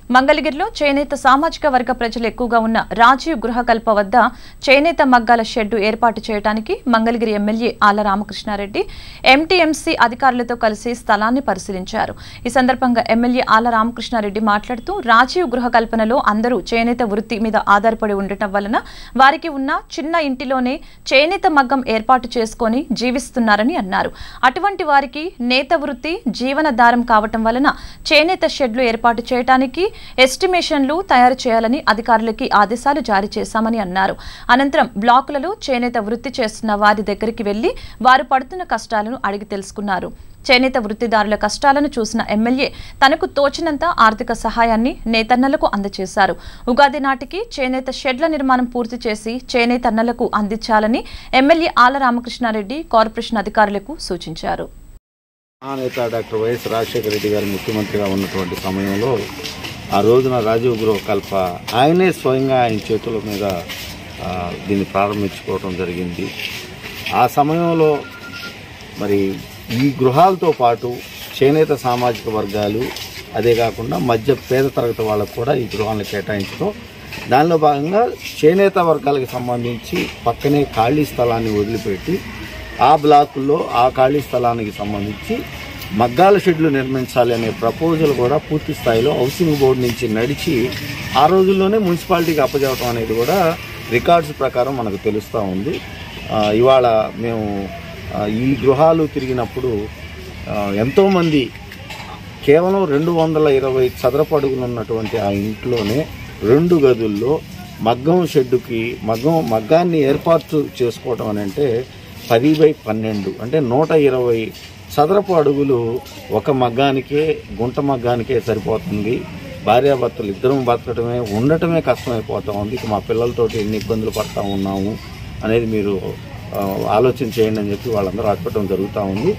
మంగళగిరిలో చేనేత సామాజిక వర్గ ప్రజలు ఎక్కువగా ఉన్న రాజీవ్ గృహకల్ప వద్ద చేనేత మగ్గాల షెడ్డు ఏర్పాటు చేయడానికి మంగళగిరి ఎమ్మెల్యే ఆల రామకృష్ణారెడ్డి ఎంటీఎంసీ అధికారులతో కలిసి స్థలాన్ని పరిశీలించారు ఈ సందర్భంగా ఎమ్మెల్యే ఆల రామకృష్ణారెడ్డి మాట్లాడుతూ రాజీవ్ గృహకల్పనలో అందరూ చేనేత వృత్తి మీద ఆధారపడి ఉండటం వలన వారికి ఉన్న చిన్న ఇంటిలోనే చేనేత మగ్గం ఏర్పాటు చేసుకొని జీవిస్తున్నారని అన్నారు అటువంటి వారికి నేత వృత్తి జీవనధారం కావటం వలన చేనేత షెడ్లు ఏర్పాటు చేయడానికి ఎస్టిమేషన్లు తయారు చేయాలని అధికారులకి ఆదేశాలు జారీ చేశామని అన్నారు అనంతరం బ్లాకులలో చేనేత వృత్తి చేస్తున్న వారి దగ్గరికి వెళ్లి వారు పడుతున్న కష్టాలను అడిగి తెలుసుకున్నారు చేనేత వృత్తిదారుల కష్టాలను చూసిన ఎమ్మెల్యే తనకు తోచినంత ఆర్థిక సహాయాన్ని నేతన్నలకు అందజేశారు ఉగాది నాటికి చేనేత షెడ్ల నిర్మాణం పూర్తి చేసి చేనేతన్నలకు అందించాలని ఎమ్మెల్యే ఆల రామకృష్ణారెడ్డి కార్పొరేషన్ అధికారులకు సూచించారు నేత డాక్టర్ వైఎస్ రాజశేఖర రెడ్డి గారు ముఖ్యమంత్రిగా ఉన్నటువంటి సమయంలో ఆ రోజున రాజీవ్ గృహకల్ప ఆయనే స్వయంగా ఆయన చేతుల మీద ఆ, దీన్ని ప్రారంభించుకోవడం జరిగింది ఆ సమయంలో మరి ఈ గృహాలతో పాటు చేనేత సామాజిక వర్గాలు అదే కాకుండా మధ్య పేద తరగతి వాళ్ళకు కూడా ఈ గృహాలను కేటాయించడం దానిలో భాగంగా చేనేత వర్గాలకు సంబంధించి పక్కనే ఖాళీ స్థలాన్ని వదిలిపెట్టి ఆ బ్లాకుల్లో ఆ ఖాళీ స్థలానికి సంబంధించి మగ్గాల షెడ్లు నిర్మించాలి అనే ప్రపోజల్ కూడా పూర్తి స్థాయిలో హౌసింగ్ బోర్డు నుంచి నడిచి ఆ రోజుల్లోనే మున్సిపాలిటీకి అప్పచెప్పడం అనేది కూడా రికార్డ్స్ ప్రకారం మనకు తెలుస్తూ ఉంది ఆ, ఇవాళ మేము ఆ, ఈ గృహాలు తిరిగినప్పుడు ఆ, ఎంతోమంది కేవలం రెండు వందల ఇరవై చదరపు అడుగులు ఉన్నటువంటి ఆ ఇంట్లోనే రెండు గదుల్లో మగ్గం షెడ్డుకి మగ్గం మగ్గాన్ని ఏర్పాటు చేసుకోవడం అని అంటే పది బై పన్నెండు అంటే నూట ఇరవై చదరపు అడుగులు ఒక మగ్గానికే గుంట మగ్గానికే సరిపోతుంది భార్యాభర్తలు ఇద్దరం బతకటమే ఉండటమే కష్టమైపోతా ఉంది ఇక మా పిల్లలతోటి ఎన్ని ఇబ్బందులు పడతా ఉన్నాము అనేది మీరు ఆ, ఆలోచన చేయండి అని చెప్పి వాళ్ళందరూ ఆడుకోవడం జరుగుతూ ఉంది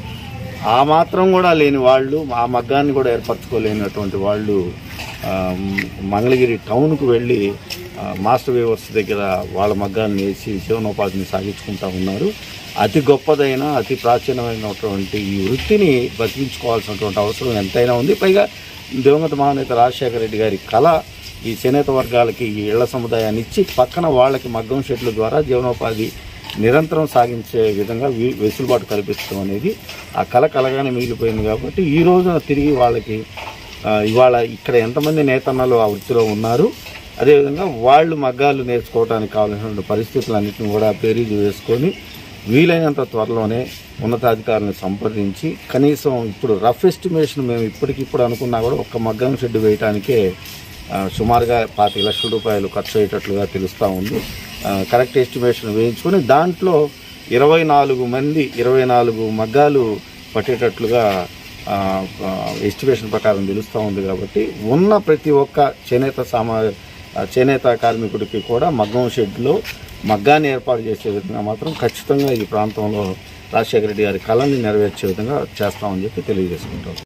ఆ మాత్రం కూడా లేని వాళ్ళు ఆ మగ్గాన్ని కూడా ఏర్పరచుకోలేనటువంటి వాళ్ళు ఆ, మంగళగిరి టౌన్కు వెళ్ళి ఆ, మాస్టర్ వేవర్స్ దగ్గర వాళ్ళ మగ్గాన్ని వేసి జీవనోపాధిని సాగించుకుంటా ఉన్నారు అతి గొప్పదైన అతి ప్రాచీనమైనటువంటి ఈ వృత్తిని బతికించుకోవాల్సినటువంటి అవసరం ఎంతైనా ఉంది పైగా దివంగత మహానేత రాజశేఖర రెడ్డి గారి కళ ఈ చేనేత వర్గాలకి ఈ ఇళ్ల సముదాయాన్ని ఇచ్చి పక్కన వాళ్ళకి మగ్గం షెడ్ల ద్వారా జీవనోపాధి నిరంతరం సాగించే విధంగా వీ- వెసులుబాటు కల్పించడం అనేది ఆ కళ కలగానే మిగిలిపోయింది కాబట్టి ఈ రోజున తిరిగి వాళ్ళకి ఆ, ఇవాళ ఇక్కడ ఎంతమంది నేతన్నలు ఆ వృత్తిలో ఉన్నారు అదేవిధంగా వాళ్ళు మగ్గాలు నేర్చుకోవడానికి కావాల్సినటువంటి పరిస్థితులన్నింటినీ కూడా బేరీజు వేసుకొని వీలైనంత త్వరలోనే ఉన్నతాధికారులను సంప్రదించి కనీసం ఇప్పుడు రఫ్ ఎస్టిమేషన్ మేము ఇప్పటికిప్పుడు అనుకున్నా కూడా ఒక్క మగ్గం షెడ్ వేయడానికే ఆ, సుమారుగా పాతిక లక్షల రూపాయలు ఖర్చు అయ్యేటట్లుగా తెలుస్తూ ఉంది ఆ, కరెక్ట్ ఎస్టిమేషన్ వేయించుకొని దాంట్లో ఇరవై నాలుగు మంది ఇరవై నాలుగు మగ్గాలు పట్టేటట్లుగా ఆ, ఆ, ఎస్టిమేషన్ ప్రకారం తెలుస్తూ ఉంది కాబట్టి ఉన్న ప్రతి ఒక్క చేనేత సామా ఆ, చేనేత కార్మికుడికి కూడా మగ్గం షెడ్లో మగ్గాన్ని ఏర్పాటు చేసే విధంగా మాత్రం ఖచ్చితంగా ఈ ప్రాంతంలో రాజశేఖర రెడ్డి గారి కళని నెరవేర్చే విధంగా చేస్తామని చెప్పి తెలియజేసుకుంటాం